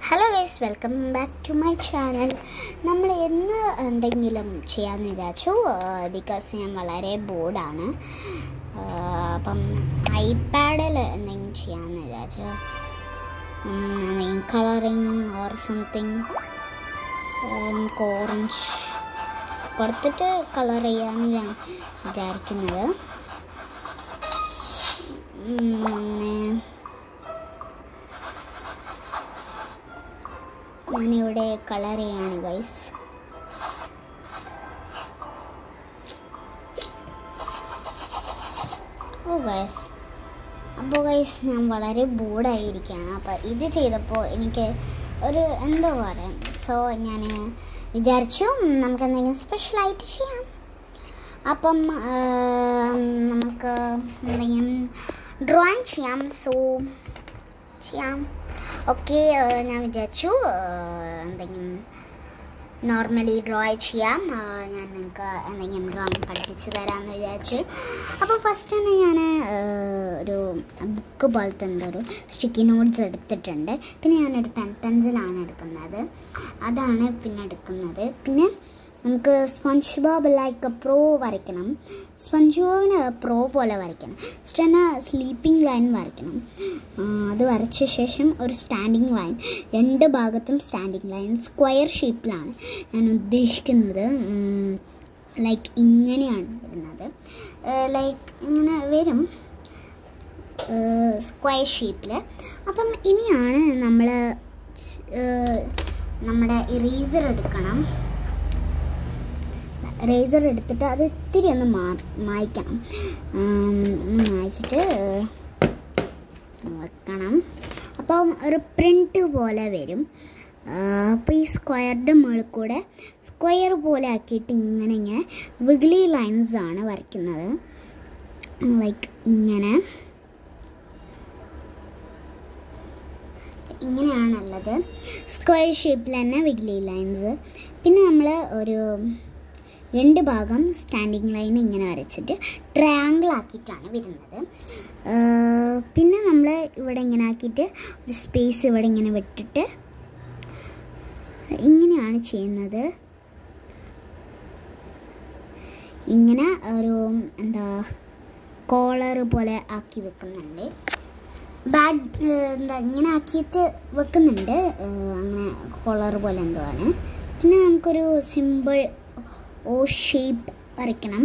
hello guys welcome back to my channel നമ്മൾ എന്ന് എന്തെങ്കിലും ചെയ്യാമെന്ന് വിചാരിച്ചു ബിക്കോസ് ഞാൻ വളരെ ബോർഡാണ് അപ്പം ഐപാഡിൽ എന്തെങ്കിലും ചെയ്യാമെന്ന് വിചാരിച്ചു എന്തെങ്കിലും കളറിങ് ഓർ സംതിങ് നമുക്ക് ഓറഞ്ച് കൊടുത്തിട്ട് കളർ ചെയ്യാമെന്ന് ഞാൻ വിചാരിക്കുന്നത് പിന്നെ ഞാനിവിടെ കളർ ചെയ്യാണ് ഗൈസ് ഓ ഗൈസ് അപ്പോൾ ഗൈസ് ഞാൻ വളരെ ബോർഡായിരിക്കുകയാണ് അപ്പോൾ ഇത് ചെയ്തപ്പോൾ എനിക്ക് ഒരു എന്താ പറയുക സോ ഞാൻ വിചാരിച്ചു നമുക്ക് എന്തെങ്കിലും സ്പെഷ്യലായിട്ട് ചെയ്യാം അപ്പം ആ, നമുക്ക് എന്തെങ്കിലും ഡ്രോയിങ് ചെയ്യാം സോ ചെയ്യാം ഓക്കെ ഞാൻ വിചാരിച്ചു ആ, എന്തെങ്കിലും നോർമലി ഡ്രോ ചെയ്യാം ആ, ഞാൻ നിങ്ങൾക്ക് എന്തെങ്കിലും ഡ്രോയിങ് പഠിപ്പിച്ച് തരാമെന്ന് വിചാരിച്ചു അപ്പോൾ ഫസ്റ്റ് തന്നെ ഞാൻ ഒരു ബുക്ക് പോലത്തെ എന്തോ ഒരു സ്റ്റിക്കി നോട്ട്സ് എടുത്തിട്ടുണ്ട് പിന്നെ ഞാനൊരു പെൻ പെൻസിലാണ് എടുക്കുന്നത് അതാണ് പിന്നെ എടുക്കുന്നത് പിന്നെ നമുക്ക് സ്പഞ്ച് ബോബ് ലൈക്ക് പ്രോ വരയ്ക്കണം സ്പഞ്ച് ബോബിന് പ്രോ പോലെ വരയ്ക്കണം സ്റ്റെന സ്ലീപ്പിംഗ് ലൈൻ വരയ്ക്കണം ആ, അത് വരച്ച ശേഷം ഒരു സ്റ്റാൻഡിങ് ലൈൻ രണ്ട് ഭാഗത്തും സ്റ്റാൻഡിങ് ലൈൻ സ്ക്വയർ ഷേപ്പിലാണ് ഞാൻ ഉദ്ദേശിക്കുന്നത് ലൈക്ക് ഇങ്ങനെയാണ് വരുന്നത് ലൈക്ക് ഇങ്ങനെ വരും സ്ക്വയർ ഷേപ്പിൽ അപ്പം ഇനിയാണ് നമ്മൾ നമ്മുടെ ഇറേസർ എടുക്കണം റേസർ എടുത്തിട്ട് അത് ഇത്തിരി ഒന്ന് മാറി മായ്ക്കണം ഉം, ഒന്ന് മായ്ച്ചിട്ട് വെക്കണം അപ്പം ഒരു പ്രിൻ്റ് പോലെ വരും അപ്പോൾ ഈ സ്ക്വയറിൻ്റെ മുകളിൽ കൂടെ സ്ക്വയർ പോലെ ആക്കിയിട്ട് ഇങ്ങനെ ഇങ്ങനെ വിഗ്ലി ലൈൻസ് ആണ് വരയ്ക്കുന്നത് ലൈക്ക് ഇങ്ങനെ ഇങ്ങനെയാണുള്ളത് സ്ക്വയർ ഷേപ്പിൽ തന്നെ വിഗ്ലി ലൈൻസ് പിന്നെ നമ്മൾ ഒരു രണ്ട് ഭാഗം സ്റ്റാൻഡിങ് ലൈൻ ഇങ്ങനെ വരച്ചിട്ട് ട്രയാങ്കിൾ ആക്കിയിട്ടാണ് വരുന്നത് ആഹ് പിന്നെ നമ്മൾ ഇവിടെ ഇങ്ങനെ ആക്കിയിട്ട് ഒരു സ്പേസ് ഇവിടെ ഇങ്ങനെ വിട്ടിട്ട് ഇങ്ങനെയാണ് ചെയ്യുന്നത് ഇങ്ങനെ ഒരു എന്താ കോളർ പോലെ ആക്കി വെക്കുന്നുണ്ട് ബാഡ് എന്താ ഇങ്ങനെ ആക്കിയിട്ട് വെക്കുന്നുണ്ട് ഏഹ് അങ്ങനെ കോളർ പോലെ എന്തോ ആണ് പിന്നെ നമുക്കൊരു സിമ്പിൾ ഓ ഷേപ്പ് വരയ്ക്കണം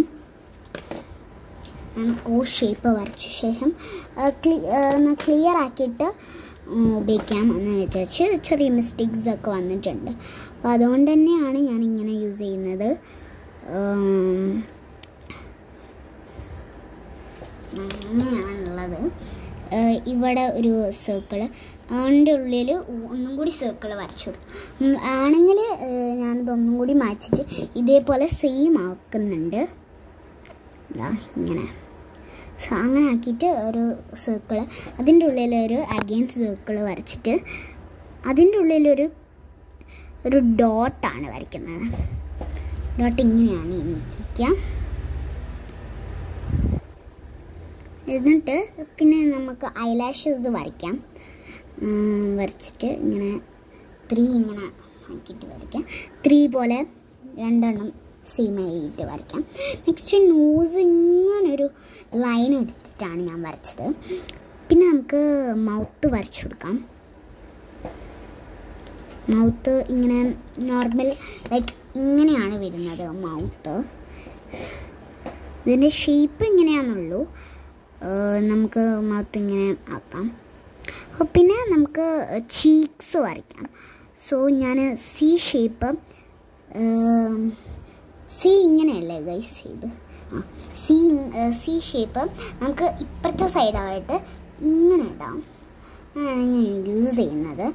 ഞാൻ ഓ ഷേപ്പ് വരച്ച ശേഷം ക്ലിയർ ആക്കിയിട്ട് ഉം, ഉപയോഗിക്കാം എന്ന് വിചാരിച്ച് ചെറിയ മിസ്റ്റേക്സ് ഒക്കെ വന്നിട്ടുണ്ട് അപ്പോൾ അതുകൊണ്ട് തന്നെയാണ് ഞാൻ ഇങ്ങനെ യൂസ് ചെയ്യുന്നത് ഉം, അങ്ങനെയാണുള്ളത് ഏഹ് ഇവിടെ ഒരു സർക്കിള് അതിൻ്റെ ഉള്ളിൽ ഒന്നും കൂടി സർക്കിൾ വരച്ചു കൊടുക്കും ആണെങ്കിൽ ഞാനിത് ഒന്നും കൂടി മാറ്റിയിട്ട് ഇതേപോലെ സെയിം ആക്കുന്നുണ്ട് ദാ ഇങ്ങനെ സോ അങ്ങനെ ആക്കിയിട്ട് ഒരു സർക്കിള് അതിൻ്റെ ഉള്ളിൽ ഒരു അഗെയിൻ സർക്കിൾ വരച്ചിട്ട് അതിൻ്റെ ഉള്ളിലൊരു ഒരു ഡോട്ടാണ് വരയ്ക്കുന്നത് ഡോട്ട് ഇങ്ങനെയാണ് എനിക്കുക എന്നിട്ട് പിന്നെ നമുക്ക് ഐലാഷസ് വരയ്ക്കാം ഉം, വരച്ചിട്ട് ഇങ്ങനെ ത്രീ ഇങ്ങനെ ആക്കിയിട്ട് വരയ്ക്കാം ത്രീ പോലെ രണ്ടെണ്ണം സെയിം ആയിട്ട് വരയ്ക്കാം നെക്സ്റ്റ് നോസ് ഇങ്ങനെ ഒരു ലൈൻ എടുത്തിട്ടാണ് ഞാൻ വരച്ചത് പിന്നെ നമുക്ക് മൗത്ത് വരച്ചു കൊടുക്കാം മൗത്ത് ഇങ്ങനെ നോർമൽ ലൈക്ക് ഇങ്ങനെയാണ് വരുന്നത് മൗത്ത് ഇതിൻ്റെ ഷേപ്പ് ഇങ്ങനെയാണെന്നുള്ളൂ ഏഹ് നമുക്ക് മൗത്ത് ഇങ്ങനെ ആക്കാം അപ്പോൾ പിന്നെ നമുക്ക് ചീക്സ് വരയ്ക്കാം സോ ഞാൻ സി ഷേപ്പ് സി ഇങ്ങനെയല്ലേ ഗൈസ് ഇത് ആ സി സി ഷേപ്പ് നമുക്ക് ഇപ്പുറത്തെ സൈഡായിട്ട് ഇങ്ങനെ ഇടാം അങ്ങനെയാണ് ഞാൻ യൂസ് ചെയ്യുന്നത്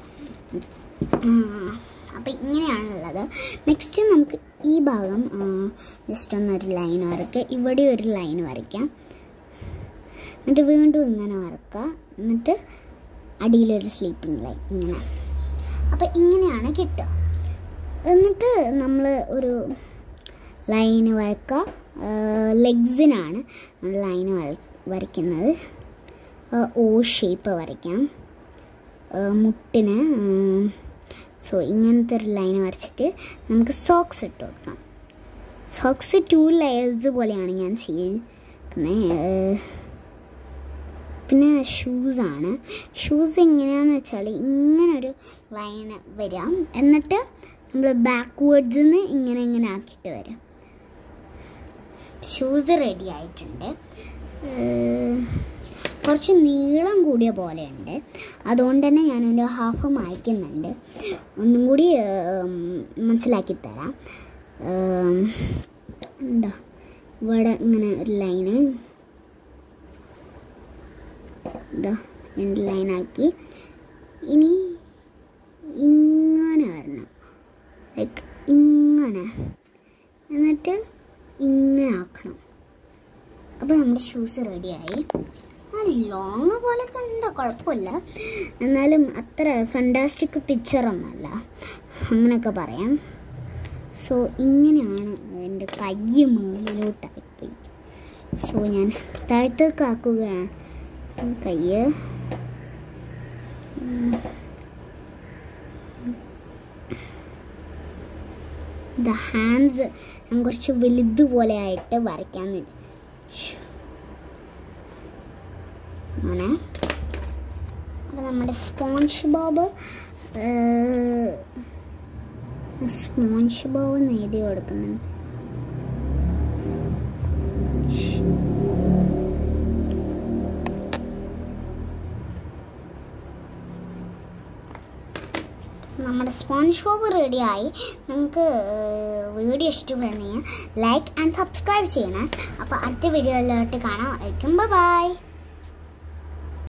അപ്പം ഇങ്ങനെയാണുള്ളത് നെക്സ്റ്റ് നമുക്ക് ഈ ഭാഗം ജസ്റ്റ് ഒന്നൊരു ലൈൻ വരയ്ക്കുക ഇവിടെ ഒരു ലൈൻ വരയ്ക്കാം എന്നിട്ട് വീണ്ടും ഇങ്ങനെ വരക്കുക എന്നിട്ട് അടിയിലൊരു സ്ലീപ്പിംഗ് ലൈൻ ഇങ്ങനെ അപ്പം ഇങ്ങനെയാണ് കിട്ടുക എന്നിട്ട് നമ്മൾ ഒരു ലൈന് വരക്കുക ലെഗ്സിനാണ് ലൈന് വരയ്ക്കുന്നത് ഓ ഷേപ്പ് വരയ്ക്കാം ആ, മുട്ടിന് ഉം, സോ ഇങ്ങനത്തെ ഒരു ലൈൻ വരച്ചിട്ട് നമുക്ക് സോക്സ് ഇട്ട് കൊടുക്കാം സോക്സ് ടു ലെയേഴ്സ് പോലെയാണ് ഞാൻ ചെയ്യുന്നത് പിന്നെ ഷൂസാണ് ഷൂസ് എങ്ങനെയാണെന്ന് വെച്ചാൽ ഇങ്ങനൊരു ലൈൻ വരാം എന്നിട്ട് നമ്മൾ ബാക്ക്വേർഡ്സിൽ നിന്ന് ഇങ്ങനെ ഇങ്ങനെ ആക്കിയിട്ട് വരാം ഷൂസ് റെഡി ആയിട്ടുണ്ട് ഏഹ് കുറച്ച് നീളം കൂടിയ പോലെയുണ്ട് അതുകൊണ്ട് തന്നെ ഞാനൊരു ഹാഫ് മായ്ക്കുന്നുണ്ട് ഒന്നും കൂടി ഏം, മനസ്സിലാക്കി തരാം ഏം, എന്താ ഇവിടെ ഇങ്ങനെ ഒരു ലൈന് ഇതാ രണ്ട് ലൈനാക്കി ഇനി ഇങ്ങനെ വരണം ലൈക്ക് ഇങ്ങനെ എന്നിട്ട് ഇങ്ങനെ ആക്കണം അപ്പോൾ നമ്മുടെ ഷൂസ് റെഡിയായി ആ ലോങ് പോലെ കണ്ട കുഴപ്പമില്ല എന്നാലും അത്ര ഫണ്ടാസ്റ്റിക് പിക്ചറൊന്നുമല്ല അങ്ങനെയൊക്കെ പറയാം സോ ഇങ്ങനെയാണ് എൻ്റെ കൈ മുകളിലോട്ടായിപ്പോയി സോ ഞാൻ താഴത്തേക്ക് ആക്കുകയാണ് കയ്യ് ദ ഹാൻഡ്സ് ഞാൻ കുറച്ച് വലുതുപോലെ ആയിട്ട് വരയ്ക്കാൻ അങ്ങനെ അപ്പോൾ നമ്മുടെ സ്പോഞ്ച് ബോബ് സ്പോഞ്ച് ബോബ് എന്ന് എഴുതി കൊടുക്കുന്നുണ്ട് നമ്മുടെ സ്പോഞ്ച് ബോബ് റെഡിയായി നിങ്ങൾക്ക് വീഡിയോ ഇഷ്ടപ്പെടുന്നെങ്കിൽ ലൈക്ക് ആൻഡ് സബ്സ്ക്രൈബ് ചെയ്യണേ അപ്പോൾ അടുത്ത വീഡിയോയിലോട്ട് കാണാം ബൈ